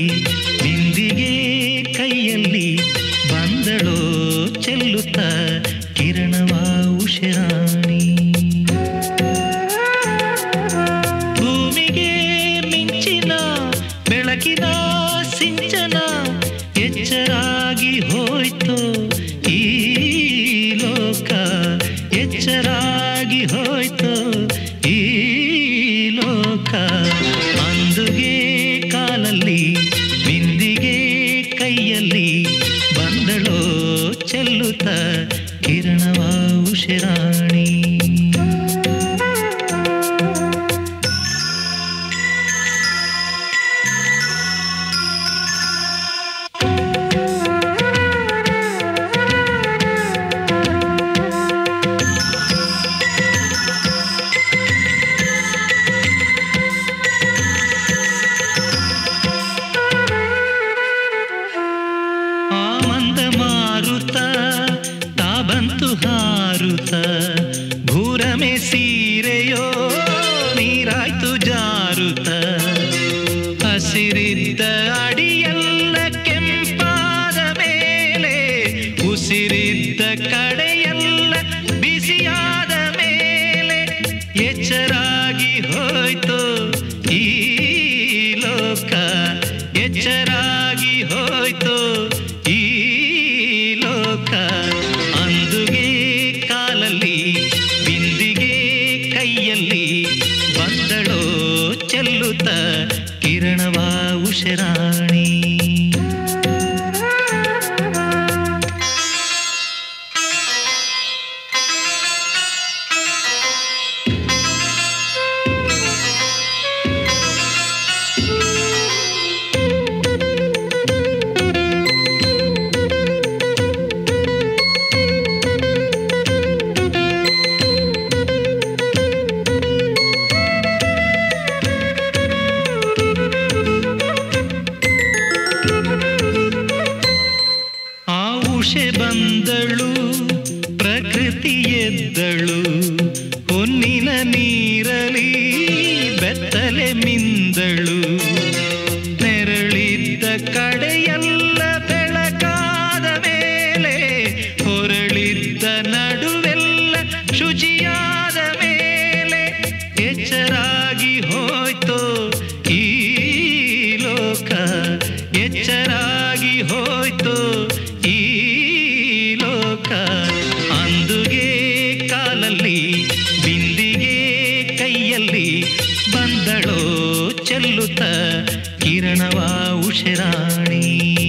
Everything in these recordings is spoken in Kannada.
ಬಿಂದಿಗೆ ಕೈಯಲ್ಲಿ ಬಂದಳೋ ಚೆಲ್ಲುತ್ತ ಕಿರಣವ ಉಷರಾಣಿ ಭೂಮಿಗೆ ಮಿಂಚಿನ ಬೆಳಕಿನ ಸಿಂಚನ ಎಚ್ಚರಾಗಿ ಹೋಯ್ತು ಈ ಲೋಕ ಎಚ್ಚರಾಗಿ ಹೋಯ್ತು ಈ ಲೋಕ ಅಂದುಗೆ ಕಾಲಲ್ಲಿ ಬಿಂದಿಗೆ ಕೈಯಲ್ಲಿ ಬಂದಳೋ ಚೆಲ್ಲುತ್ತ ಕಿರಣವ ಉಷರಾಣಿ ಆ ಮಂದ ಮಾರುತ ತಾ ಬಂತು ಹಾರುತ ಭೂರಮೆ ಸೀರೆಯೋ ನೀರಾಯ್ತು ಜಾರುತ ಹಸಿರಿದ್ದ ಅಡಿಯಲ್ಲ ಕೆಂಪಾದ ಮೇಲೆ ಉಸಿರಿದ್ದ ಕಡೆಯಲ್ಲ ಬಿಸಿಯಾದ ಮೇಲೆ ಎಚ್ಚರಾಗಿ ಹೋಯ್ತು ಈ ಲೋಕ ಎಚ್ಚರಾಗಿ ಹೋಯ್ತು ಈ ಲೋಕ ಅಂದುಗೆ ಕಾಲಲ್ಲಿ ಬಿಂದಿಗೆ ಕೈಯಲ್ಲಿ ಬಂದಳೋ ಚೆಲ್ಲುತ್ತ ಕಿರಣವ ಉಷರಾಣಿ ಆ ಉಷೆ ಬಂದಳು ಪ್ರಕೃತಿ ಎದ್ದಳು ಹೊನ್ನಿನ ನೀರಲಿ ಬೆತ್ತಲೆ ಮಿಂದಳು ನೆರಳಿದ್ದ ಕಡೆಯಲ್ಲ ಬೆಳಕಾದ ಮೇಲೆ ಹೊರಳಿದ್ದ ನಡುವೆಲ್ಲ ಶುಚಿಯಾದ ಮೇಲೆ ಎಚ್ಚರಾಗಿ ಹೋಯ್ತು ಈ ಲೋಕ ಎಚ್ಚರಾಗಿ ಹೋಯ್ತು ಈ ಲೋಕ ಅಂದುಗೆ ಕಾಲಲ್ಲಿ ಬಿಂದಿಗೆ ಕೈಯಲ್ಲಿ ಬಂದಳೋ ಚೆಲ್ಲುತ್ತ ಕಿರಣವ ಉಷರಾಣಿ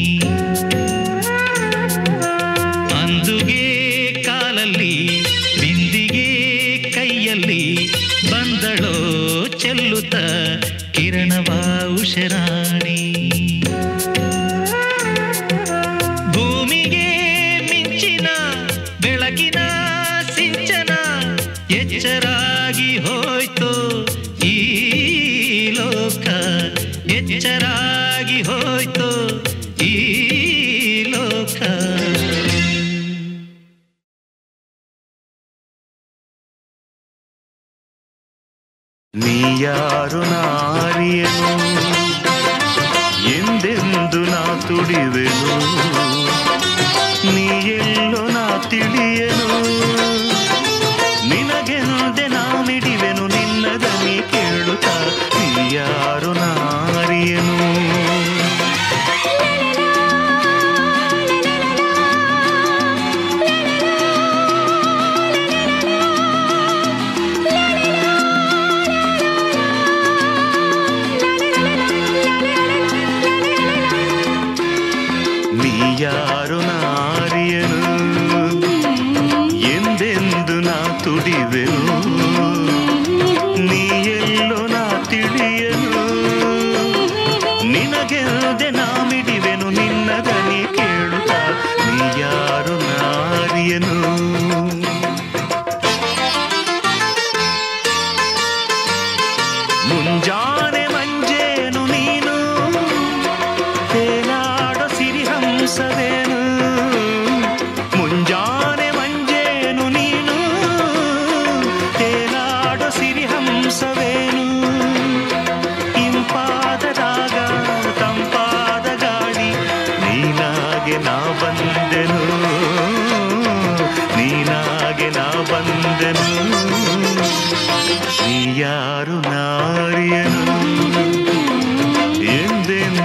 ಅಂದುಗೆ ಕಾಲಲ್ಲಿ ಬಿಂದಿಗೆ ಕೈಯಲ್ಲಿ ಬಂದಳೋ ಚೆಲ್ಲುತ್ತ ಕಿರಣವ ಉಷರಾಣಿ ಭೂಮಿಗೆ ಮಿಂಚಿನ ಬೆಳಕಿನ ಸಿಂಚನ ಎಚ್ಚರಾಗಿ ಹೋಯ್ತು ಈ ಲೋಕ ಎಚ್ಚರಾಗಿ ಹೋಯ್ತು ಈ ಲೋಕ ನೀಯಾರು ನಾರಿಯನು ಎಂದೆಂದು ನಾ ತುಡಿವೆನು ನೀ ಎಲ್ಲೋ ನಾ ತಿಳಿಯನು ನಿನಗೆಂದೆ ನಾ ಮಿಡಿವೆನು ನಿನ್ನ ದನಿ ಕೇಳುತ್ತಾ ನೀಯಾರು ನಾರಿಯನು ನೀಯಾರು ನಾರಿಯನು ಎಂದೆಂದು ನಾ ತುಡಿವೆನು ನೀ ಎಲ್ಲೋ ನಾ ತಿಳಿಯನು ನಿನಗೆಲ್ದೆ ನಾ ಮಿಡಿವೆನು ನಿನ್ನ ದನಿ ಕೇಳುತ್ತಾ ನೀಯಾರು ನಾರಿಯನು ಮುಂಜಾನೆ ಮಂಜೇನು ನೀನು ತೇಲಾಡೋ ಸಿರಿಹಂಸವೇನು ಮುಂಜಾನೆ ಮಂಜೇನು ನೀನು ತೇಲಾಡೋ ಸಿರಿಹಂಸವೇನು ಇಂಪಾದ ರಾಗ ತಂಪಾದ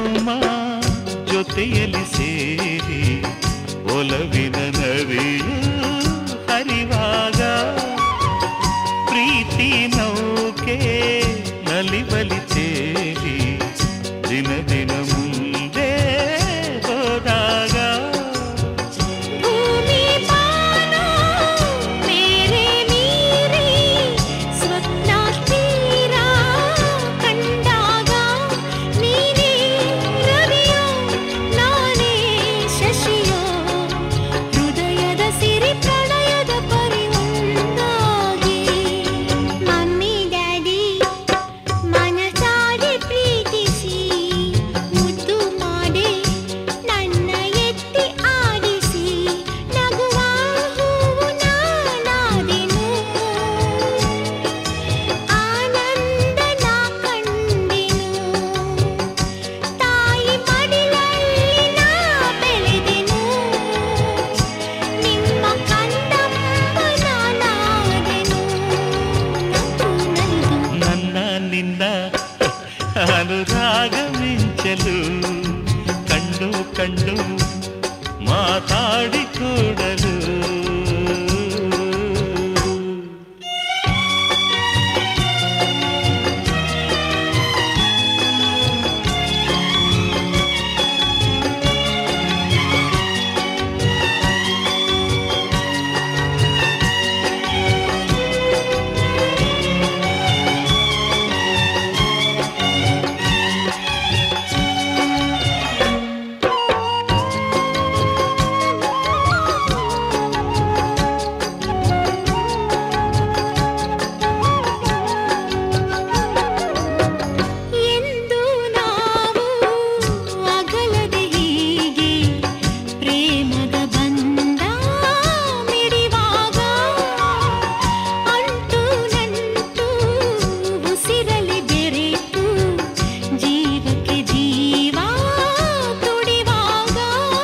ಜನುಮ ಜೊತೆಯಲ್ಲಿ ಸೇರಿ ಒಲವಿನ ನದಿಯು ಹರಿವಾಗ ಪ್ರೀತಿ ನೌಕೆ ನಲಿಬಲಿ ಸೇರಿ ದಿನ ದಿನ ಮುಂದೆ ಹೋದಾಗ ಭೂಮಿ ಬಾನೋ ಮೇರೆ ಮೀರಿ ಸ್ವಪ್ನ ತೀರ ಕಂಡಾಗ ನೀನೇ ರವಿಯೋ ನಾನೇ ಶಶಿಯೋ ಹೃದಯದ ಸಿರಿ ಪ್ರಣಯದ ಪರಿವೊಂದಾಗಿ ಮಮ್ಮಿ ಡ್ಯಾಡಿ ಮನಸಾರೆ ಪ್ರೀತಿಸಿ ಮುದ್ದು ಮಾಡಿ ನನ್ನ ಎತ್ತಿ ಆಡಿಸಿ ನಗುವ ಹೂವು ನಾನಾದೆನು ಆನಂದ ನಾ ಕಂಡೆನು ತಾಯಿ ಮಡಿಲಲ್ಲಿ ನಾ ಬೆಳೆದೆನು ನಿಮ್ಮ ಕಂದಮ್ಮ ನಾನಾದೆನು ನಗು ನಲಿದು ನನ್ನ ನಿನ್ನ ಅನುರಾಗ ಮಿಂಚಲು ಕಂಡು ಕಂಡು ಮಾತಾಡಿಕೊಡಲು ಎಂದು ನಾವು ಅಗಲದೆ ಹೀಗೆ ಪ್ರೇಮದ ಬಂದ ಮಿಡಿವಾಗ ಅಂಟು ನಂಟು ಉಸಿರಲಿ ಬೆರೆತು ಜೀವಕ್ಕೆ ಜೀವ ತುಡಿವಾಗ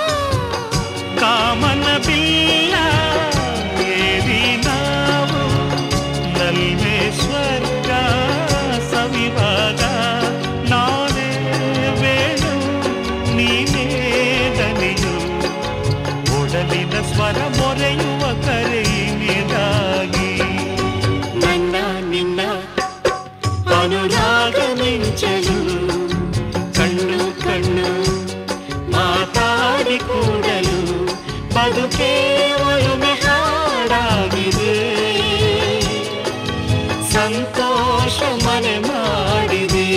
ಕಾಮನ ಬಿಲ್ಲ ಏರಿ ನಾವು ನಲ್ಮೆ ಸ್ವರ್ಗ ಸವಿವಾಗ ನಾನೇ ವೇಣು ನೀನೇ ದನಿಯು ಒಡಲಿನ ಸ್ವರ ಮೊರೆಯುವ ಕರೆಯಿನಿದಾಗಿ ನನ್ನ ನಿನ್ನ ಅನುರಾಗ ಮಿಂಚಲು ಕಣ್ಣು ಕಣ್ಣು ಮಾತಾಡಿಕೊಡಲು ಬದುಕೇ ಒಲುಮೆ ಹಾಡಾಗಿದೆ ಸಂತೋಷ ಮನೆ ಮಾಡಿದೆ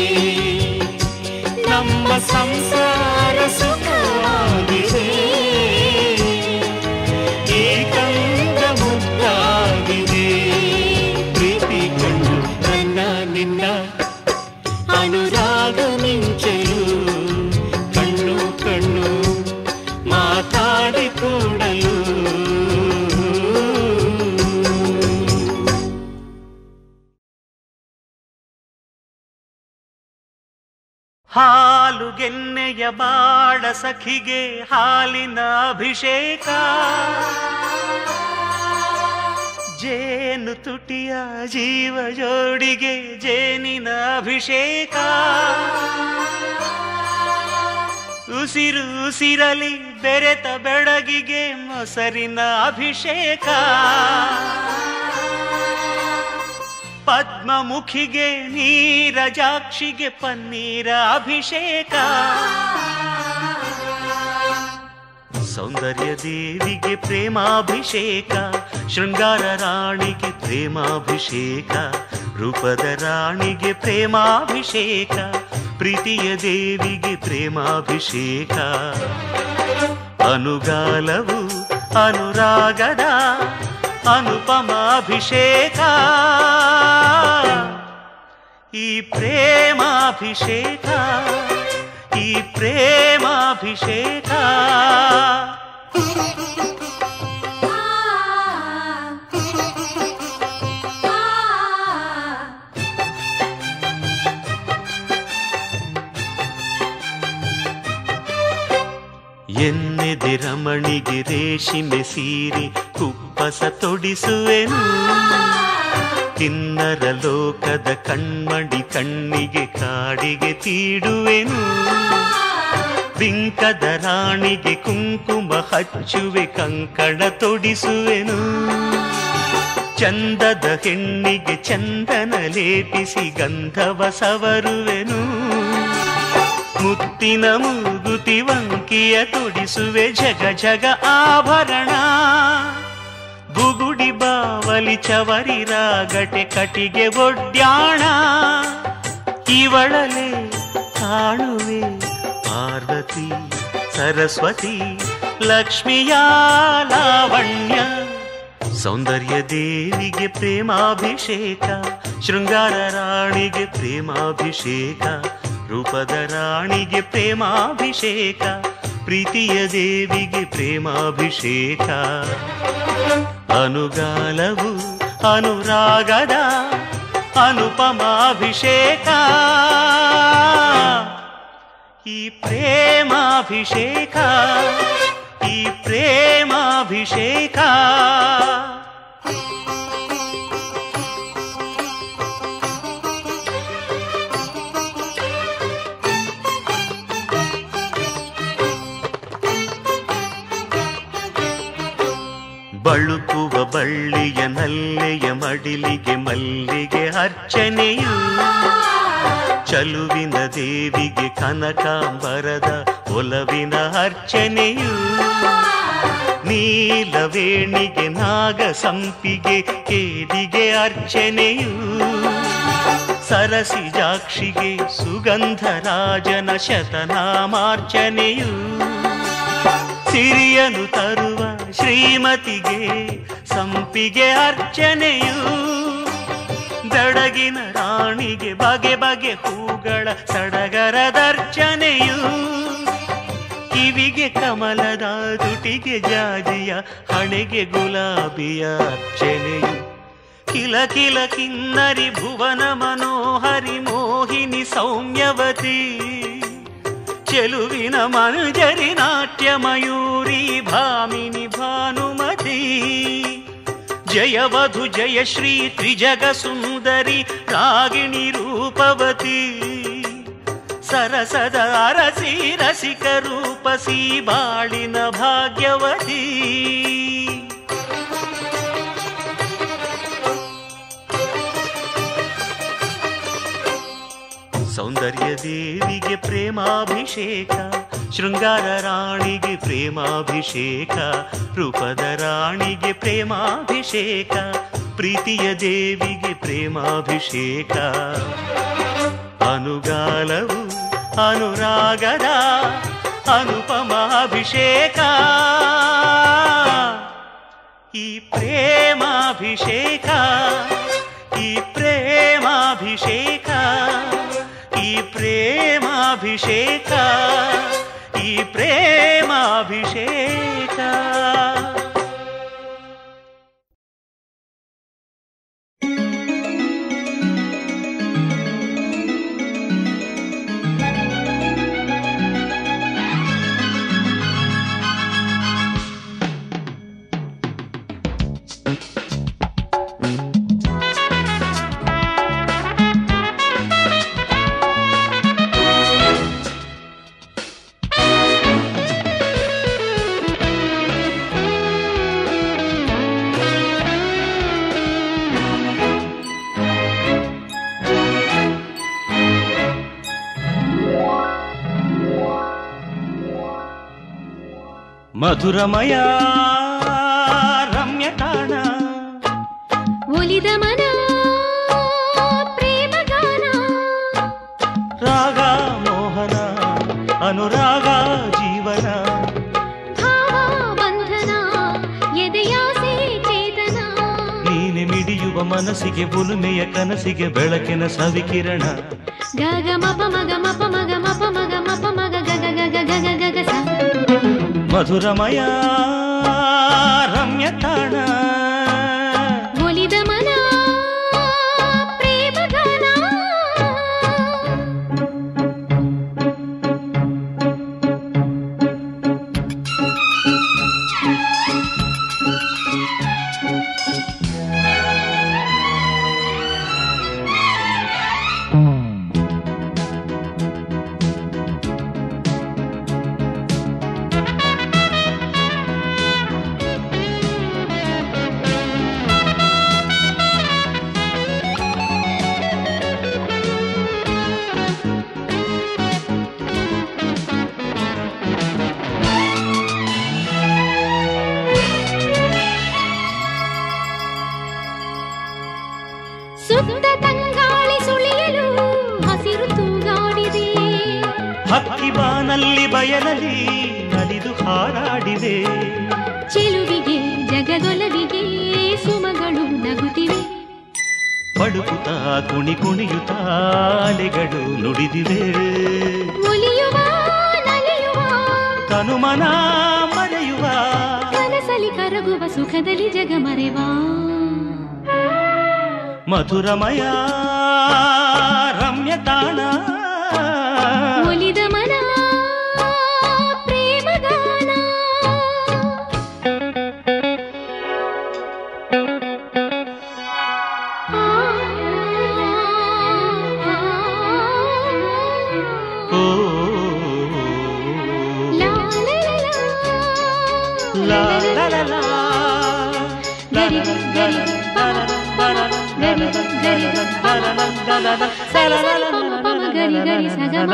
ನಮ್ಮ ಸಂಸಾರ ಸುಖವಾಗಿದೆ ಈ ಕಂದ ಮುದ್ದಾಗಿದೆ ಪ್ರೀತಿ ಕಂಡು ನನ್ನ ನಿನ್ನ ಅನುರಾಗ ಮಿಂಚಲು ಕಣ್ಣು ಕಣ್ಣು ಮಾತಾಡಿಕೊಡಲು ಹಾಲು ಗೆನ್ನೆಯ ಬಾಳ ಸಖಿಗೆ ಹಾಲಿನ ಅಭಿಷೇಕ ಜೇನು ತುಟಿಯ ಜೀವ ಜೋಡಿಗೆ ಜೇನಿನ ಅಭಿಷೇಕ ಉಸಿರು ಉಸಿರಲಿ ಬೆರೆತ ಬೆಡಗಿಗೆ ಮೊಸರಿನ ಅಭಿಷೇಕ ಪದ್ಮಮುಖಿಗೆ ನೀರಜಾಕ್ಷಿಗೆ ಪನ್ನೀರ ಅಭಿಷೇಕ ಸೌಂದರ್ಯ ದೇವಿಗೆ ಪ್ರೇಮಾಭಿಷೇಕ ಶೃಂಗಾರ ರಾಣಿಗೆ ಪ್ರೇಮಾಭಿಷೇಕ ರೂಪದ ರಾಣಿಗೆ ಪ್ರೇಮಾಭಿಷೇಕ ಪ್ರೀತಿಯ ದೇವಿಗೆ ಪ್ರೇಮಾಭಿಷೇಕ ಅನುಗಾಲವು ಅನುರಾಗದ ಅನುಪಮಾಭಿಷೇಕ ಈ ಪ್ರೇಮಾಭಿಷೇಕ ಈ ಪ್ರೇಮಾಭಿಷೇಕ ಎನ್ನೆದೆ ರಮಣಿಗೆ ರೇಷಿಮೆ ಸೀರೆ ಕುಪ್ಪಸ ತೊಡಿಸುವೆನು ಕಿನ್ನರ ಲೋಕದ ಕಣ್ಮಡಿ ಕಣ್ಣಿಗೆ ಕಾಡಿಗೆ ತೀಡುವೆನು ಬಿಂಕದ ರಾಣಿಗೆ ಕುಂಕುಮ ಹಚ್ಚುವೆ ಕಂಕಣ ತೊಡಿಸುವೆನು ಚಂದದ ಹೆಣ್ಣಿಗೆ ಚಂದನ ಲೇಪಿಸಿ ಗಂಧವ ಸವರುವೆನು ಮುತ್ತಿನ ಮೂಗುತಿ ವಂಕಿಯ ತೊಡಿಸುವೆ ಜಗ ಜಗ ಆಭರಣ ಬುಗುಡಿ ಬಾವಲಿ ಚವರಿ ರಾಗಟೆ ಕಟಿಗೆ ಒಡ್ಯಾಣ ಇವಳಲೆ ಕಾಣುವೆ ಪಾರ್ವತಿ ಸರಸ್ವತಿ ಲಕ್ಷ್ಮಿಯ ಲಾವಣ್ಯ ಸೌಂದರ್ಯ ದೇವಿಗೆ ಪ್ರೇಮಾಭಿಷೇಕ ಶೃಂಗಾರ ರಾಣಿಗೆ ಪ್ರೇಮಾಭಿಷೇಕ ರೂಪದ ರಾಣಿಗೆ ಪ್ರೇಮಾಭಿಷೇಕ ಪ್ರೀತಿಯ ದೇವಿಗೆ ಪ್ರೇಮಾಭಿಷೇಕ ಅನುಗಾಲವು ಅನುರಾಗದ ಅನುಪಮಾಭಿಷೇಕ ಈ ಪ್ರೇಮಾಭಿಷೇಕ ಈ ಪ್ರೇಮಾಭಿಷೇಕ ಬಳುಕುವ ಬಳ್ಳಿಯ ನಲ್ಲೆಯ ಮಡಿಲಿಗೆ ಮಲ್ಲಿಗೆ ಅರ್ಚನೆಯು ಚಲುವಿನ ದೇವಿಗೆ ಕನಕಾಂಬರದ ಒಲವಿನ ಅರ್ಚನೆಯು ನೀಲವೇಣಿಗೆ ನಾಗ ಸಂಪಿಗೆ ಕೇದಿಗೆ ಅರ್ಚನೆಯು ಸರಸಿಜಾಕ್ಷಿಗೆ ಸುಗಂಧರಾಜನ ಶತನಾಮಾರ್ಚನೆಯು ಸಿರಿಯನು ತರುವ ಶ್ರೀಮತಿಗೆ ಸಂಪಿಗೆ ಅರ್ಚನೆಯು ದಡಗಿನ ರಾಣಿಗೆ ಬಗೆ ಬಗೆ ಹೂಗಳ ಸಡಗರದರ್ಚನೆಯು ಕಿವಿಗೆ ಕಮಲದ ತುಟಿಗೆ ಜಾಜಿಯ ಹಣೆಗೆ ಗುಲಾಬಿಯ ಅರ್ಚನೆಯು ಕಿಲ ಕಿಲ ಕಿನ್ನರಿ ಭುವನ ಮನೋಹರಿ ಮೋಹಿನಿ ಸೌಮ್ಯವತಿ ಚೆಲುವಿನ ಮಂಜರಿ ನಾಟ್ಯ ಮಯೂರಿ ಭಾಮಿನಿ ಭಾನುಮತಿ ಜಯವಧು ಜಯಶ್ರೀ ತ್ರಿಜಗ ಸುಂದರಿ ರಾಗಿಣಿ ರೂಪವತಿ ಸರಸದ ಅರಸಿ ರಸಿಕ ರೂಪಸಿ ಬಾಳಿನ ಭಾಗ್ಯವತಿ ಸೌಂದರ್ಯ ದೇವಿಗೆ ಪ್ರೇಮಾಭಿಷೇಕ ಶೃಂಗಾರ ರಾಣಿಗೆ ಪ್ರೇಮಾಭಿಷೇಕ ರೂಪದ ರಾಣಿಗೆ ಪ್ರೇಮಾಭಿಷೇಕ ಪ್ರೀತಿಯ ದೇವಿಗೆ ಪ್ರೇಮಾಭಿಷೇಕ ಅನುಗಾಲವು ಅನುರಾಗದ ಅನುಪಮಾಭಿಷೇಕ ಈ ಪ್ರೇಮಾಭಿಷೇಕ ಈ ಪ್ರೇಮಾಭಿಷೇಕ ಈ ಪ್ರೇಮಾಭಿಷೇಕ ಈ ಪ್ರೇಮಾಭಿಷೇಕ ಮಧುರಮಯ ರಮ್ಯ ತಾಣ ಒಲಿದ ಮನ ಪ್ರೇಮಗಾನ ರಾಗ ಮೋಹನ ಅನುರಾಗ ಜೀವನ ಭಾವ ಬಂಧನ ಎದೆಯಾಸೆ ಚೇತನ ನೀನೆ ಮಿಡಿಯುವ ಮನಸ್ಸಿಗೆ ಬುಲುಮೆಯ ಕನಸಿಗೆ ಬೆಳಕಿನ ಸವಿಕಿರಣ ಗಗ ಮಪ ಮಗ ಮಪ ಮಗ ಮಪ ಮಗ ಮಪ ಮಗ ಗಗ ಗಗ ಗಗ ಗಗ ಸ ಮಧುರಮಯ ರಮ್ಯ ತಾಣ ಒಲಿದ ಮನ ಪ್ರೇಮಗಾನ ಮನದಲ್ಲಿ ನಲಿದು ಹಾರಾಡಿದೆ ಚೆಲುವಿಗೆ ಜಗದೊಲವಿಗೆ ಸುಮಗಳು ನಗುತ್ತಿವೆ ಬಡುಕುತ್ತಾ ಕುಣಿ ಕುಣಿಯುತ್ತಾ ಅಲೆಗಳು ನುಡಿದಿವೆ ಒಲಿಯುವ ನಲಿಯುವ ತನುಮನ ಮರೆಯುವ ಕನಸಲಿ ಕರಗುವ ಸುಖದಲ್ಲಿ ಜಗ ಮರೆವಾ ಮಧುರಮಯ ರಮ್ಯ ತಾಣ ಒಲಿದ ಮನ ಪ್ರೇಮಗಾನ ಓ ಲಾ ಲಾ ಲಾ ಲಾ ಲಾ ಲಾ. ಗರಿ ಗರಿ ಪಮ ಪಮ ಗರಿ ಗರಿ ಪಮ ಪಮ ಸರಿ ಸರಿ ಪಮ ಪಮ ಗರಿ ಗರಿ ಸಗಮ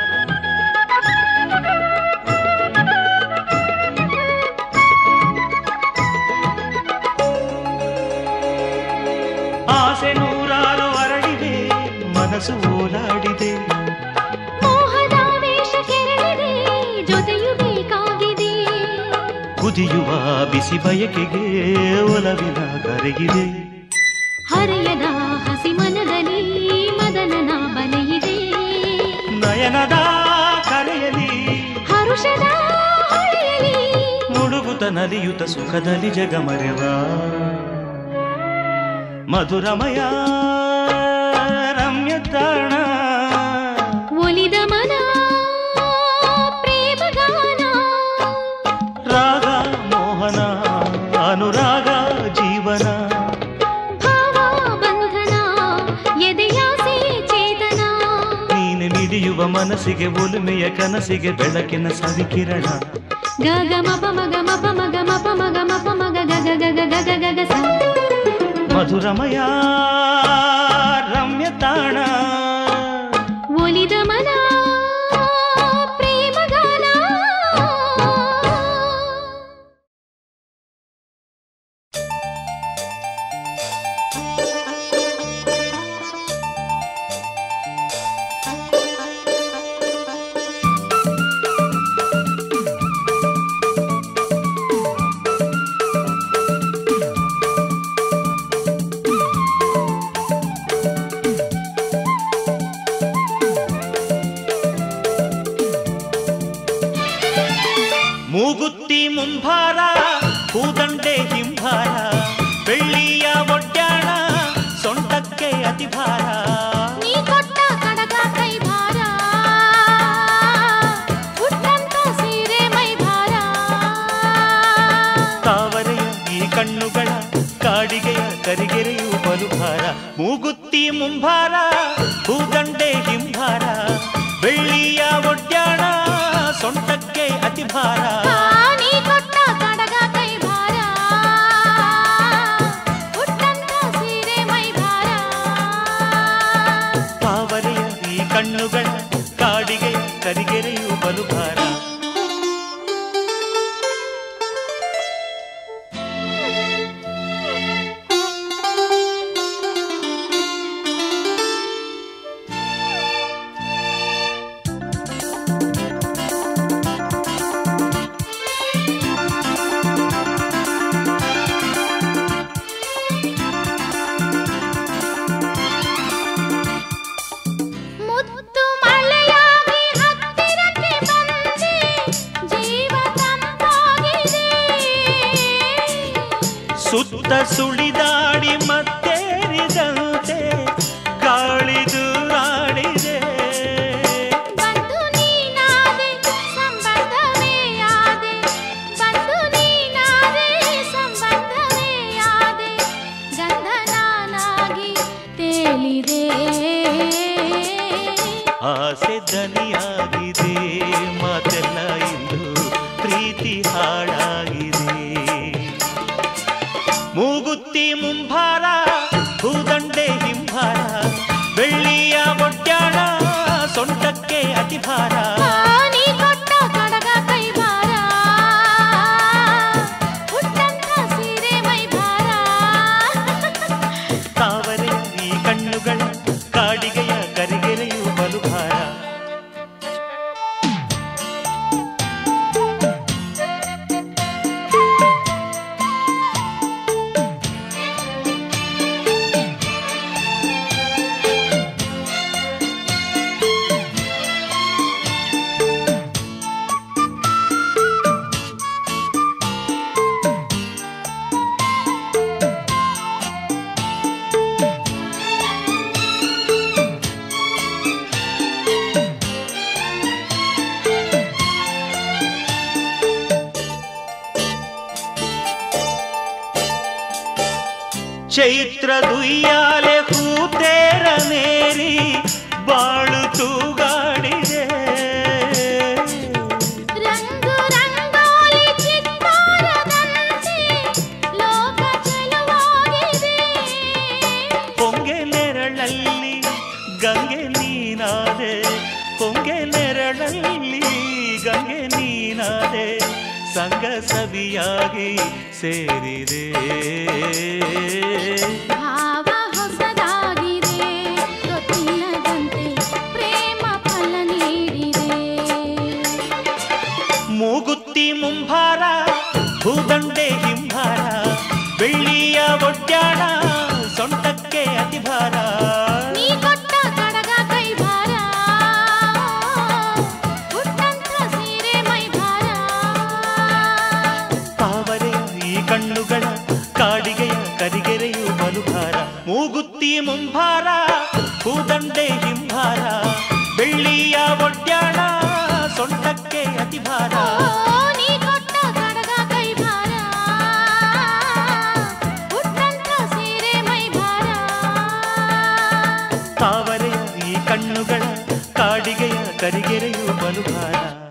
ಆಸೆ ನೂರಾರು ಅರಳಿದೆ ಮನಸ್ಸು ಓಲಾಡಿದೆ ಮೋಹದ ವೇಷ ಕೆರಳಿದೆ ಜೊತೆಯು ಬೇಕಾಗಿದೆ ಕುದಿಯುವ ಬಿಸಿ ಬಯಕೆಗೆ ಒಲವಿನ ಕರೆಗಿದೆ ಹರೆಯದ ಹಸಿ ಮನದಲ್ಲಿ ಮದನನ ಬಲೆಯಿದೆ ನಯನದ ಕರೆಯಲಿ ಹರುಷದ ಹೊಳೆಯಲಿ ಮುಡುಗುತ ನಲಿಯುತ ಸುಖದಲ್ಲಿ ಜಗ ಮರೆವ ಮಧುರಮಯ ರಮ್ಯ ತಾಣ ಒಲಿದ ಮನ ಪ್ರೇಮಗಾನ ರಾಗ ಮೋಹನ ಅನುರಾಗ ಜೀವನ ಭಾವ ಬಂಧನ ಎದೆಯಾಸೆ ಚೇತನ ನೀನೆ ಮಿಡಿಯುವ ಮನಸ್ಸಿಗೆ ಒಲುಮೆಯ ಕನಸಿಗೆ ಬೆಳಕಿನ ಸವಿಕಿರಣ ಗಗ ಮಪ ಮಗ ಮಪ ಮಗ ಮಪ ಮಗ ಮಪ ಮಗ ಗಗ ಗಗ ಗಗ ಗಗ ಸ ಮಧುರಮಯ ರಮ್ಯ ತಾಣ ಒಲಿದ ಮನ ಪ್ರೇಮಗಾನ ಮೂಗುತ್ತಿ ಮುಂಭಾರ ಹೂದಂಡೆ ಹಿಂಭಾರ ಬೆಳ್ಳಿಯ ಒಡ್ಯಾಣ ಸೊಂಟಕ್ಕೆ ಅತಿ ಭಾರ ನೀ ಕೊಟ್ಟ ಕಡಗ ಕೈ ಭಾರ ಹುಟ್ಟಂತ ಸೀರೆ ಮೈ ಭಾರ ತಾವರೆಯ ಈ ಕಣ್ಣುಗಳ ಕಾಡಿಗೆಯ ಕರಿಗೆರೆಯು ಬಲು ಭಾರ ಮೂಗುತ್ತಿ ಮುಂಭಾರ ಹೂದಂಡೆ ಹಿಂಭಾರ ಬೆಳ್ಳಿಯ ಒಡ್ಯಾಣ ಸೊಂಟಕ್ಕೆ ಅತಿ ಭಾರ ನೀ ಕೊಟ್ಟ ಕಡಗ ಕೈ ಭಾರ ಹುಟ್ಟಂತ ಸೀರೆ ಮೈ ಭಾರ ತಾವರೆಯ ಈ ಕಣ್ಣುಗಳ ಕಾಡಿಗೆಯ ಕರಿಗೆರೆಯು ಬಲು ಭಾರ ಮುತ್ತು ಮಳೆಯಾಗಿ ಹತ್ತಿರಕ್ಕೆ ಬಂದೆ ಜೀವ ತಂಪಾಗಿದೆ ಸುತ್ತ ಸುಳಿದಾಡಿ ಮತ್ತೇರಿದಂತೆ ಗಾಳಿ ದೂರಾಡಿದೆ ಬಂದು ನೀನಾದೆ ಸಂಬಂಧವೇ ಆದೆ ಬಂದು ನೀನಾದೆ ಸಂಬಂಧವೇ ಆದೆ ಗಂಧ ನಾನಾಗಿ ತೇಲಿದೆ ಆಸೆ ದನಿಯಾಗಿದೆ ಮಾತೆಲ್ಲ ಇಂದು ಪ್ರೀತಿ ಹಾಡಾಗಿದೆ ಮೂಗುತ್ತಿ ಮುಂಭಾರ ಹೂದಂಡೆ ಹಿಂಭಾರ ಬೆಳ್ಳಿಯ ಒಡ್ಯಾಣ ಸೊಂಟಕ್ಕೆ ಅತಿ ಭಾರ ನೀ ಕೊಟ್ಟ ಕಡಗ ಕೈ ಭಾರ ಹುಟ್ಟಂತ ಸೀರೆ ಮೈ ಭಾರ ತಾವರೆ ಈ ಕಣ್ಣುಗಳ ಕಾಡಿಗೆಯ ಕರಿಗೆರೆಯು ಬಲು ಭಾರ ಚೈತ್ರದುಯ್ಯಾಲೆ ಹೂತೇರನೇರಿ ಬಾಳು ತೂಗಾಡಿದೆ ರಂಗು ರಂಗೋಲಿ ಚಿತ್ತಾರದಂತೆ ಲೋಕ ಚೆಲುವಾಗಿದೆ ಹೊಂಗೆ ನೆರಳಲ್ಲಿ ಗಂಗೆ ನೀನಾದೆ ಹೊಂಗೆ ನೆರಳಲ್ಲಿ ಗಂಗೆ ನೀನಾದೆ ಸಂಗ ಸವಿಯಾಗಿ ಸೇರಿದೆ ಭಾವ ಹೊಸದಾಗಿದೆ ಗೊತ್ತಿಲ್ಲದಂತೆ ಪ್ರೇಮ ಫಲ ನೀಡಿದೆ ಮೂಗುತ್ತಿ ಮುಂಭಾರ ಭೂದಂಡೆ ಹಿಂಭಾರ ಬೆಳ್ಳಿಯ ಒಡ್ಯಾಣ ಸೊಂಟಕ್ಕೆ ಅತಿಭಾರ ನೀ ಕೊಟ್ಟ ಕಡಗ ಕೈ ಭಾರ ಉಟ್ಟಂತ ಸೀರೆ ಮೈ ಭಾರ ತಾವರೆಯ ಈ ಕಣ್ಣುಗಳ ಕಾಡಿಗೆಯ ಕರಿಗೆರೆಯು ಬಲುಭಾರ ಮೂಗುತ್ತಿ ಮುಂಭಾರ ಭೂದಂಡೆ ಹಿಂಭಾರ ಬೆಳ್ಳಿಯ ಒಡ್ಯಾಣ ಸೊಂಟಕ್ಕೆ ಅತಿಭಾರ ಓ, ನೀ ಕೊಟ್ಟ ಕಡಗ ಕೈ ಭಾರ ಉಟ್ಟಂತ ಸೀರೆ ಮೈ ಭಾರ ತಾವರೆಯ ಈ ಕಣ್ಣುಗಳ ಕಾಡಿಗೆಯ ಕರಿಗೆರೆಯು ಬಲುಭಾರ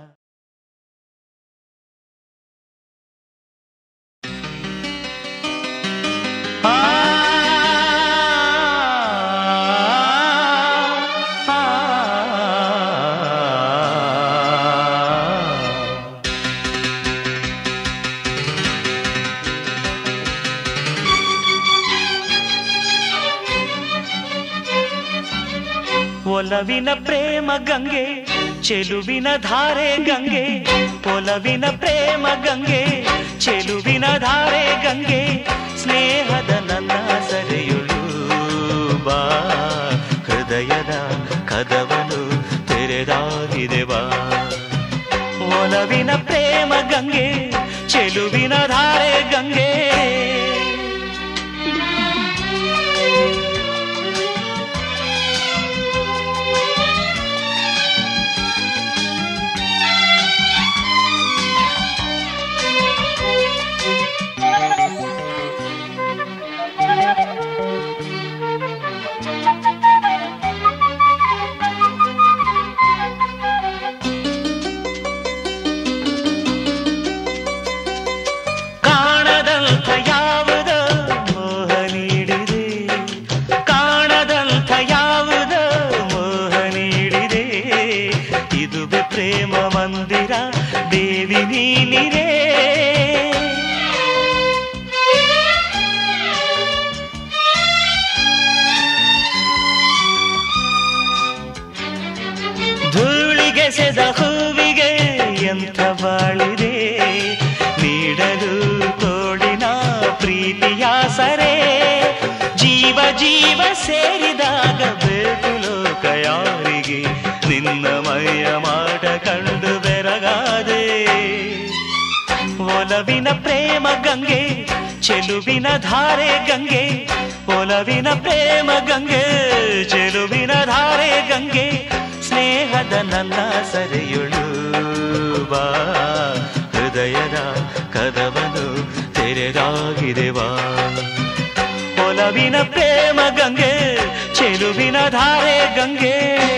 ಆ, ಆ, ಆ. ಒಲವಿನ ಪ್ರೇಮ ಗಂಗೆ ಚೆಲುವಿನ ಧಾರೆ ಗಂಗೆ ಒಲವಿನ ಪ್ರೇಮ ಗಂಗೆ ಚೆಲುವಿನ ಧಾರೆ ಗಂಗೆ ಸ್ನೇಹದ ನನ್ನ ಸೆರೆಯುಳು ಬಾ ಹೃದಯದ ಕದವನು ತೆರೆದಾಗಿದೆ ಬಾ ಒಲವಿನ ಪ್ರೇಮ ಗಂಗೆ ಚೆಲುವಿನ ಧಾರೆ ಗಂಗೆ ಕಾಣದಂಥ ಯಾವುದ ಮೋಹ ನೀಡಿದೆ ಕಾಣದಂಥ ಯಾವುದ ಮೋಹ ನೀಡಿದೆ ಇದುವೆ ಪ್ರೇಮ ಮಂದಿರ ದೇವಿ ನೀನಿರೇ ಧೂಳಿಗೆ ಸೆದ ಹೂವಿಗೆ ಎಂಥ ಬಾಳಿದೆ ನೀಡಲು ತೋಡಿನ ಪ್ರೀತಿಯ ಸರೆ ಜೀವ ಜೀವ ಸೇರಿದಾಗ ಬೇಕು ಲೋಕ ಯಾರಿಗೆ ನಿನ್ನ ಮೈಯ ಮಾಡ ಕಂಡು ಬೆರಗಾದೆ ಒಲವಿನ ಪ್ರೇಮ ಗಂಗೆ ಚೆಲುವಿನ ಧಾರೆ ಗಂಗೆ ಒಲವಿನ ಪ್ರೇಮ ಗಂಗೆ ಚೆಲುವಿನ ಧಾರೆ ಗಂಗೆ ಸ್ನೇಹದ ನನ್ನ ಸೆರೆಯುಳು ಬಾ ಹೃದಯದ ಕದವನು ತೆರೆದಾಗಿದೆ ಬಾ ಒಲವಿನ ಪ್ರೇಮ ಗಂಗೆ ಚೆಲುವಿನ ಧಾರೆ ಗಂಗೆ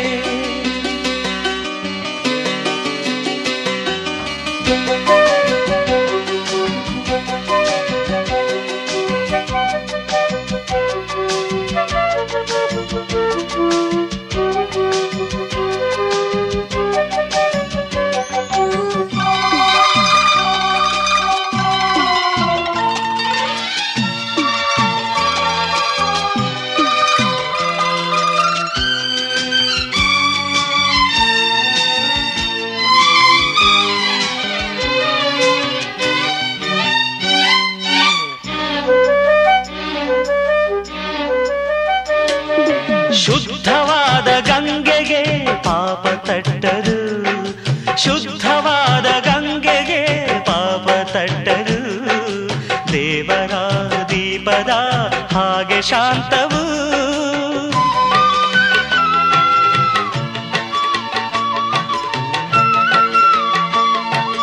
ಶುದ್ಧವಾದ ಗಂಗೆಗೆ ಪಾಪ ತಟ್ಟರು ಶುದ್ಧವಾದ ಗಂಗೆಗೆ ಪಾಪ ತಟ್ಟರು ದೇವರ ದೀಪದ ಹಾಗೆ ಶಾಂತವು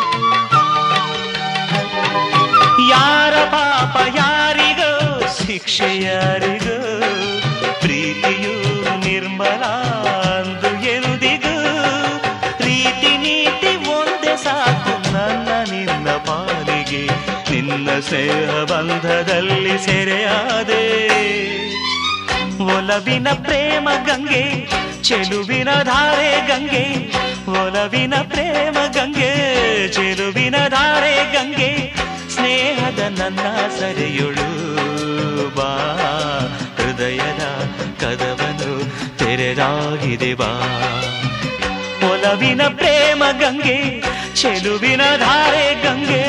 ಯಾರ ಪಾಪ ಯಾರಿಗೋ ಶಿಕ್ಷೆ ಶಿಕ್ಷೆ ಯಾರಿಗೂ ಪ್ರೀತಿಯು ನಿರ್ಮಲ ಅಂದು ಎಂದಿಗೂ ರೀತಿ ನೀತಿ ಒಂದೇ ಸಾಕು ನನ್ನ ನಿನ್ನ ಪಾಲಿಗೆ ನಿನ್ನ ಸ್ನೇಹ ಬಂಧದಲ್ಲಿ ಸೆರೆಯಾದೆ ಒಲವಿನ ಪ್ರೇಮ ಗಂಗೆ ಚೆಲುವಿನ ಧಾರೆ ಗಂಗೆ ಒಲವಿನ ಪ್ರೇಮ ಗಂಗೆ ಚೆಲುವಿನ ಧಾರೆ ಗಂಗೆ ಸ್ನೇಹದ ನನ್ನ ಸರೆಯುಳು ಬಾ ಹೃದಯದ ಕದವನು ತೆರೆದಾಗಿದೆ ಬಾ ಒಲವಿನ ಪ್ರೇಮ ಗಂಗೆ ಚೆಲುವಿನ ಧಾರೆ ಗಂಗೆ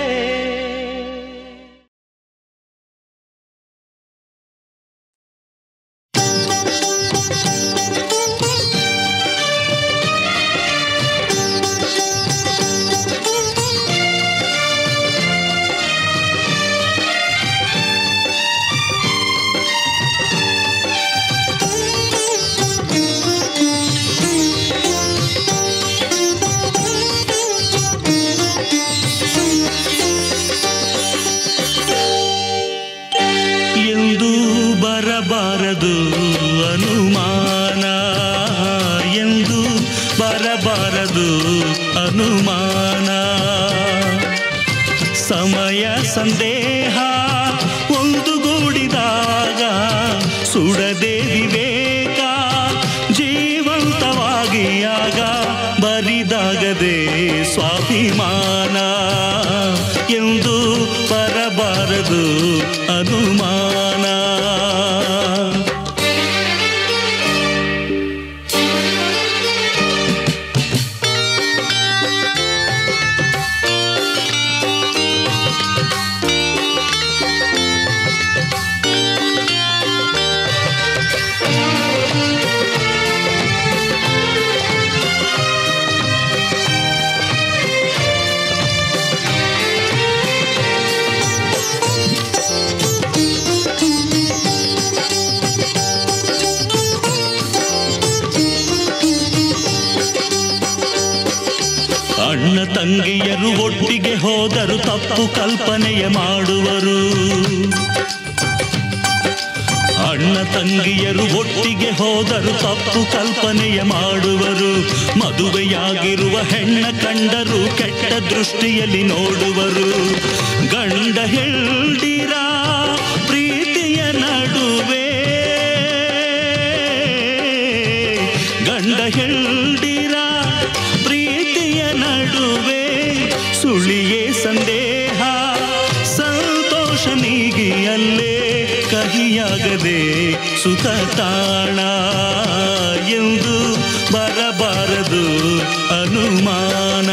ಎಂದು ಬರಬಾರದು ಅನುಮಾನ ಎಂದು ಬರಬಾರದು ಅನುಮಾನ ಸಮಯ ಸಂದೇಹ ಒಂದುಗೂಡಿದಾಗ ಸುಡದೆ ವಿವೇಕ ಜೀವಂತವಾಗಿ ಆಗ ಬರಿದಾಗದೆ ಸ್ವಾಭಿಮಾನ ಎಂದು ಬರಬಾರದು ಅನುಮಾನ ಅಣ್ಣ ತಂಗಿಯರು ಒಟ್ಟಿಗೆ ಹೋದರು ತಪ್ಪು ಕಲ್ಪನೆಯ ಮಾಡುವರು ಅಣ್ಣ ತಂಗಿಯರು ಒಟ್ಟಿಗೆ ಹೋದರು ತಪ್ಪು ಕಲ್ಪನೆಯ ಮಾಡುವರು ಮದುವೆಯಾಗಿರುವ ಹೆಣ್ಣ ಕಂಡರು ಕೆಟ್ಟ ದೃಷ್ಟಿಯಲ್ಲಿ ನೋಡುವರು ಗಂಡ ಹೆಳ್ದಿರ ಪ್ರೀತಿಯ ನಡುವೆ ಗಂಡ ಹೆಳ್ದಿರ ಪ್ರೀತಿಯ ನಡುವೆ ಸುಳಿಯೇ ಸಂದೇಹ ಸಂತೋಷ ನೀಗಿಯಲ್ಲೇ ಕಹಿಯಾಗದೆ ಸುಖ ತಾಣ ಎಂದು ಬರಬಾರದು ಅನುಮಾನ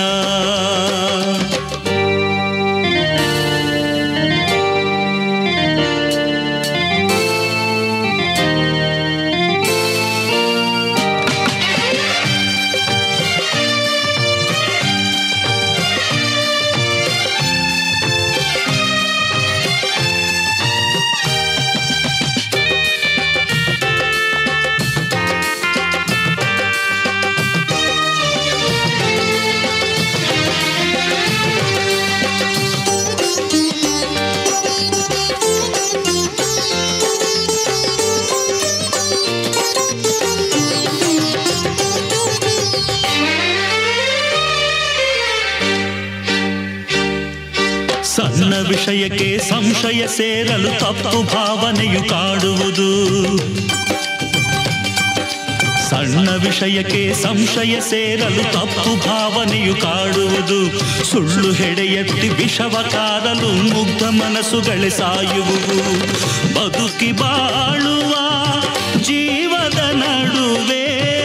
ಸಣ್ಣ ವಿಷಯಕ್ಕೆ ಸಂಶಯ ಸೇರಲು ತಪ್ಪು ಭಾವನೆಯು ಕಾಡುವುದು ಸಣ್ಣ ವಿಷಯಕ್ಕೆ ಸಂಶಯ ಸೇರಲು ತಪ್ಪು ಭಾವನೆಯು ಕಾಡುವುದು ಸುಳ್ಳು ಹೆಡೆಯೆತ್ತಿ ವಿಷವ ಕಾರಲು ಮುಗ್ಧ ಮನಸ್ಸುಗಳೇ ಸಾಯುವುವು ಬದುಕಿ ಬಾಳುವ ಜೀವದ ನಡುವೆ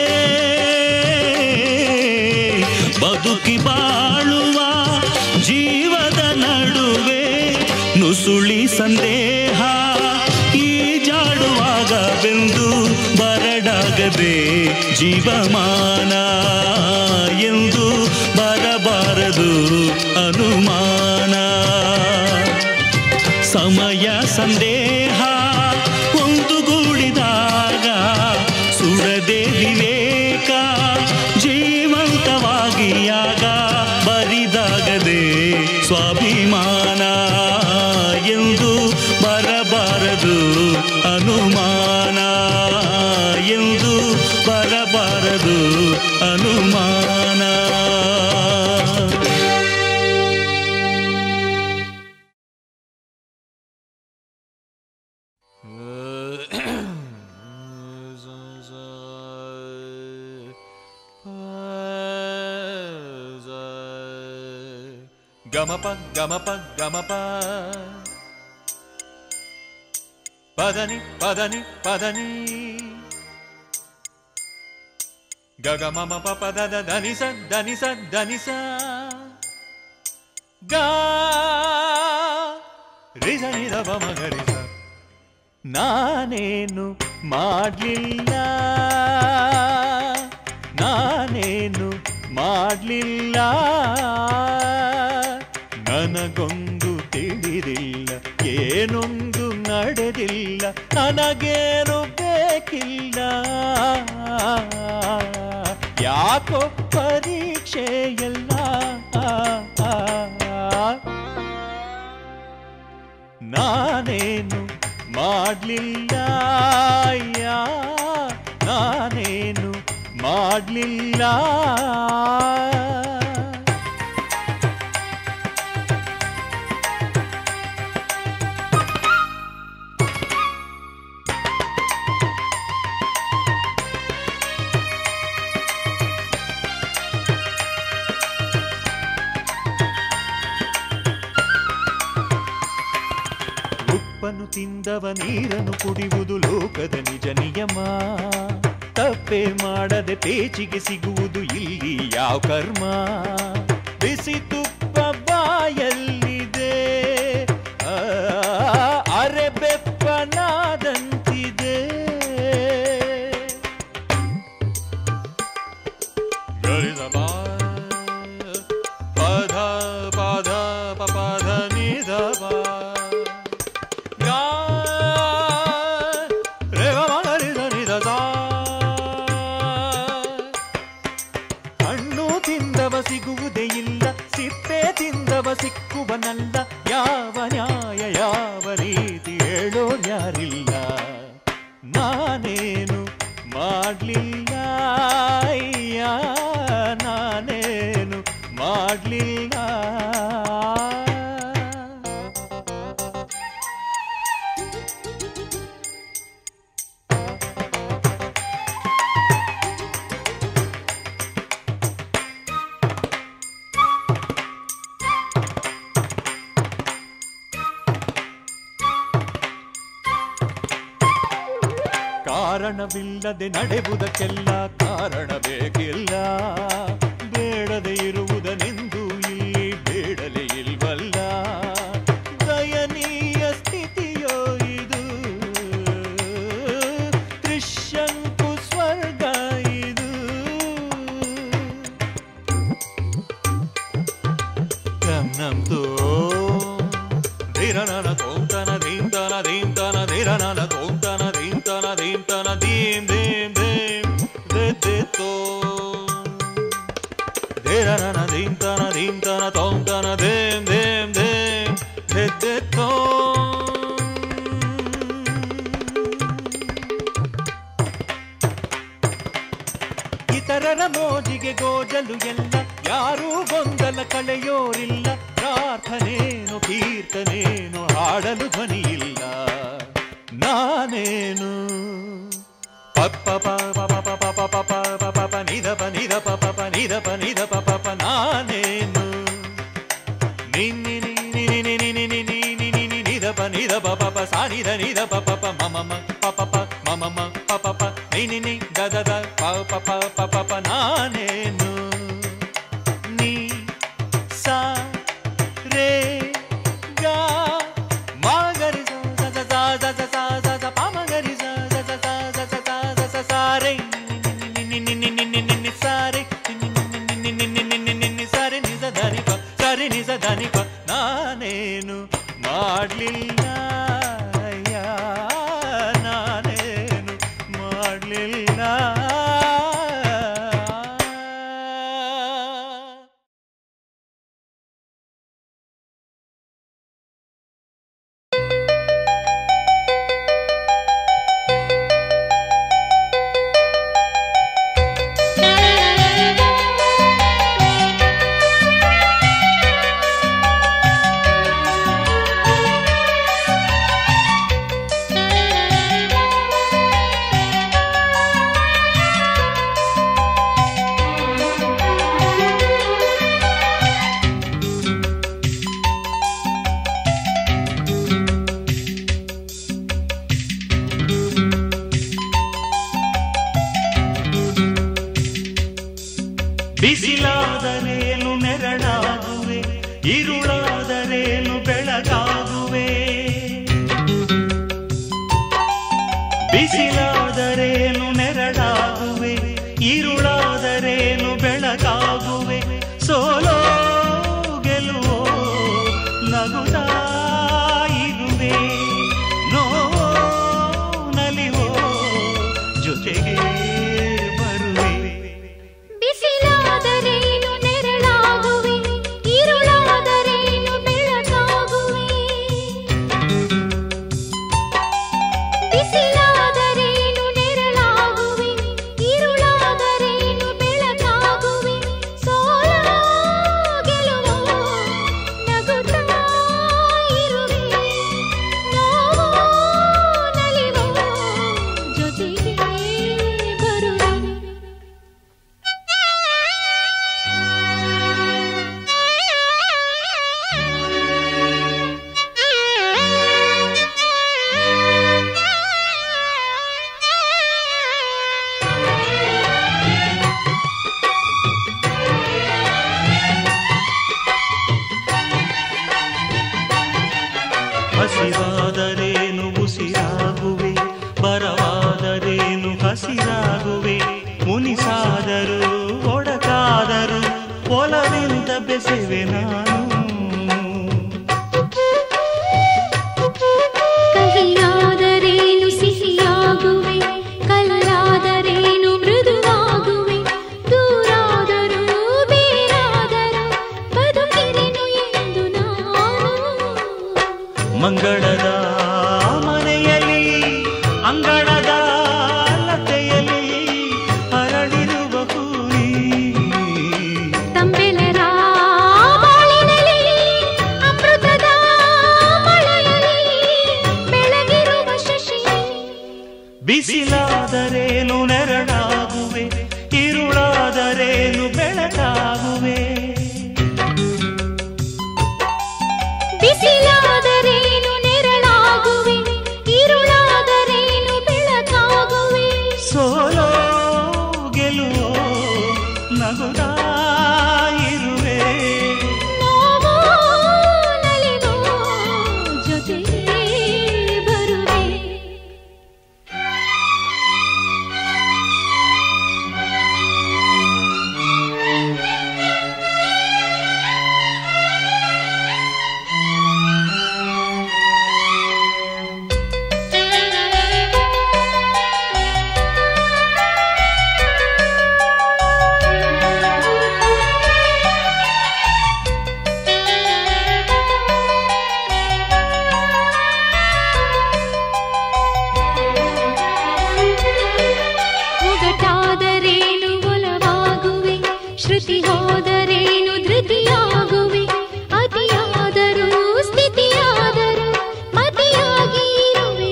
ಬದುಕಿ ಬಾಳುವ ಜೀವದ ನಡುವೆ ನುಸುಳಿ ಸಂದೇಹ ಈ ಜಾಡುವಾಗ ಬೆಂದು ಬರಡಾಗದೆ ಜೀವಮಾನ ಎಂದು ಬರಬಾರದು ಅನುಮಾನ ಸಮಯ ಸಂದೇಹ ಒಂದುಗೂಡಿದಾಗ ಸುಡದೆ ವಿವೇಕ ಜೀವಂತವಾಗಿ ಆಗ ಬರಿದಾಗದೆ ಸ್ವಾಭಿಮಾನ ಎಂದು ಬರಬಾರದು ಗಮಪ ಗಮಪ ಗಮಪ ಪದನಿ ಪದನಿ ಪದನಿ ಗಗಮಮ ಪದ ಧನಿಸ ಧನಿಸ ಧನಿಸ ಗಾ ರಿಸ ನಿದ ಮಗರಿಸ ನಾನೇನು ಮಾಡಲಿಲ್ಲ ನಾನೇನು ಮಾಡಲಿಲ್ಲ ನನಗೊಂದು ತಿಳಿದಿಲ್ಲ ಏನೊಂದು ನಡೆದಿಲ್ಲ ನನಗೇನು ಬೇಕಿಲ್ಲ ಯಾಕೋ ಪರೀಕ್ಷೆಯಲ್ಲ ನಾನೇನು ಮಾಡಲಿಲ್ಲ ಯಾ ನಾನೇನು ಮಾಡಲಿಲ್ಲ ಉಪ್ಪನ್ನು ತಿಂದವ ನೀರನ್ನು ಕುಡಿಯುವುದು ಲೋಕದ ನಿಜ ನಿಯಮ ತಪ್ಪೆ ಮಾಡದೆ ಪೇಚಿಗೆ ಸಿಗುವುದು ಇಲ್ಲಿ ಯಾವ ಕರ್ಮ ಬಿಸಿ ತುಪ್ಪ ಬಾಯಲ್ಲಿದೆ ಆ, ಅರೆ ಬೆಪ್ಪನಾದಂತಿದೆ ಗರಿಸಬ ಪಧ ಪಧ ಪಪಧ ನಿಧಬ ಗಾ ರೇ ಗ ಮ ಗ ರಿ ಧ ನಿ ಧ ಸ. ಹಣ್ಣು ತಿಂದವ ಸಿಗುವುದೇ ಇಲ್ಲ ಸಿಪ್ಪೆ ತಿಂದವ ಸಿಕ್ಕುವನಲ್ಲ ಯಾವ ನ್ಯಾಯ ಯಾವ ರೀತಿ ಹೇಳೋ ಯಾರಿಲ್ಲ ನಾನೇನು ಮಾಡಲಿಲ್ಲ ಅಯ್ಯ ನಾನೇನು ಮಾಡಲಿಲ್ಲ ಕಾರಣವಿಲ್ಲದೆ ನಡೆಯುವುದಕ್ಕೆಲ್ಲ ಕಾರಣ ಬೇಕಿಲ್ಲ ಬೇಡದೆ ಇರುವುದನೆಂದು ಇಲ್ಲಿ ಬೇಡಲೇ ಇಲ್ವಲ್ಲ ದಯನೀಯ ಸ್ಥಿತಿಯೋ ಇದು ತ್ರಿಶಂಕು ಸ್ವರ್ಗ ಇದು ನಮ್ದು ಧೀರನನ ತೋಂತನ ಧೀಂತನ ಧೀಂತನ ಧೀರನನ ತೋಂತನ ಧೀಂತನ ಧೀಂತನ ಧೀಂ ಧೀಂ ಧೀಂ ಧೀತೋ ಧೀರನನ ಧೀಂತನ ಧೀಂತನ ತೋಂತನ ಧೀಂ ಧೀಂ ಧೀಂ ಧೀತೋ ಇತರರ ಮೋಜಿಗೆ ಗೋಜಲು ಎಲ್ಲ ಯಾರೂ ಗೊಂದಲ ಕಳೆಯೋರಿಲ್ಲ ಪ್ರಾರ್ಥನೇನು ಕೀರ್ತನೇನು ಹಾಡಲು ಧ್ವನಿಯಿಲ್ಲ ನಾನೇನು ಪಪ್ಪ ಪ ಪ ಪ ಪ ಪ ಪ ಪ ಪ ಪ ಪ ನಿಧ ಪ ನಿಧ ಪ ಪ ಪ ನಿಧ ಪ ನಿಧ ಪ ಪ ಪ ನಾನೇನು ನಿನ್ನಿ ನಿ ನಿ ನಿ ನಿ ನಿ ನಿ ನಿ ನಿ ನಿ ನಿ ನಿ ನಿಧ ಪ ನಿಧ ಪ ಪ ಪ ಸಾ ನಿಧ ನಿಧ ಪ ಪ ಪ ಮ ಮ ಮ ಪ ಪ ಪ ಮ ಮ ಮ ಪ ಪ ಪ ನಿ ನಿ ನಿ ದ ದ ದ ಪ ಪ ಪ ಪ ಪ ಪ ನಾನೇನು ನೀ ಸಾ ರೇ ಗಾ ಮ ಗರಿ ಸ ಸ ಸ ಸ ಸ ಸ ಸ ಸ ಪ ಮ ಗರಿ ಸ ಸ ಸ ಸ ಸ ಸ ಸ ಸ ಸ ಸ ರೇ ನಿ ನಿ ನಿ ನಿ ನಿ ನಿ ನಿ ನಿ ಸಾ ರೇ ನಿ ನಿ ನಿ ನಿ ನಿ ನಿ ನಿ ನಿ ನಿ ಸಾ ರೇ ನಿ ಸ ಧ ನಿ ಪ ಸಾ ರೇ ನಿ ಸ ಧ ನಿ ಪ ನಾನೇನು ಮಾಡಲಿಲ್ಲ ಯಾ ನಾನೇನು ಮಾಡಲಿಲ್ಲ Thank you. ಮಂಗಳದ ಮನೆಯಲ್ಲಿ ಅಂಗಳದ ಲತೆಯಲ್ಲಿ ಅರಳಿರುವ ಹೂನಿ ತಂಬೆಲರ ಬಾಳಿನಲ್ಲಿ ಅಮೃತದ ಮಳೆಯಲ್ಲಿ ಬೆಳಗಿರುವ ಶಶಿ ಬಿಸಿಲಾದರೇನು ನೆರಳಾಗುವೆ ಇರುಳಾದರೇನು ಬೆಳಕಾಗುವೆ ಬಿಸಿಲಾದರೇನು ನೆರಳಾಗುವೆ ಇರುಳಾದರೇನು ಬೆಳಕಾಗುವೆ ಸೋಲೋ ಗೆಲುವೋ ನಗುತ್ತಾ ಇರುವೆ ನೋವೋ ನಲಿವೋ ಜೊತೆ ಬರುವೆ ಒಗಟಾದರೇನು ಒಲವಾಗುವೆ ಶ್ರುತಿ ಹೋದರೇನು ಧೃತಿಯಾಗುವೆ ಅತಿಯಾದರೂ ಸ್ಥಿತಿಯಾದರೂ ಮತಿಯಾಗಿ ಇರುವೆ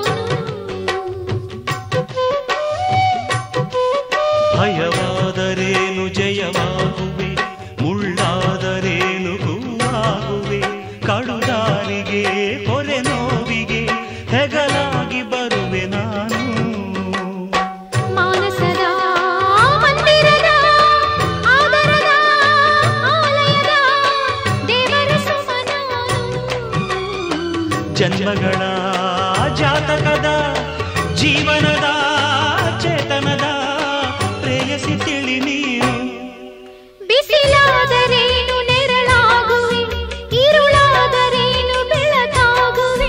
ಭಯವಾದರೇನು ಜಯವಾಗುವೆ ಮುಳ್ಳಾದರೇನು ಹೂವಾಗುವೆ ಕಡುದಾರಿಗೆ ಕೊರೆ ನೋವಿಗೆ ಹೆಗಲಾಗಿ ಬರುವೆ ನಾನು ಮಾನಸದ ಮಂದಿರದ ಆದರದ ಆಲಯದ ದೇವರ ಸುಮನ ಜನ್ಮಗಳ ಜಾತಕದ ಜೀವನದ ಚೇತನದ ಪ್ರೇಯಸಿ ತಿಳಿ ನೀನು ಬಿಸಿಲಾದರೇನು ನೆರಳಾಗುವೆ ಇರುಳಾದರೇನು ಬೆಳಕಾಗುವೆ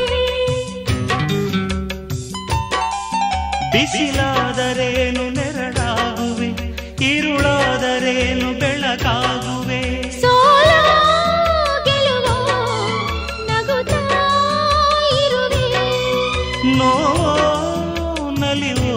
ಬಿಸಿಲಾದರೇನು ನೆರಳಾಗುವೆ ಇರುಳಾದರೇನು ಬೆಳಕಾಗುವೆ ಸೋಲೋ ಗೆಲುವೋ ನಗುತ್ತಾ ಇರುವೆ ನೋ ನಲಿವೋ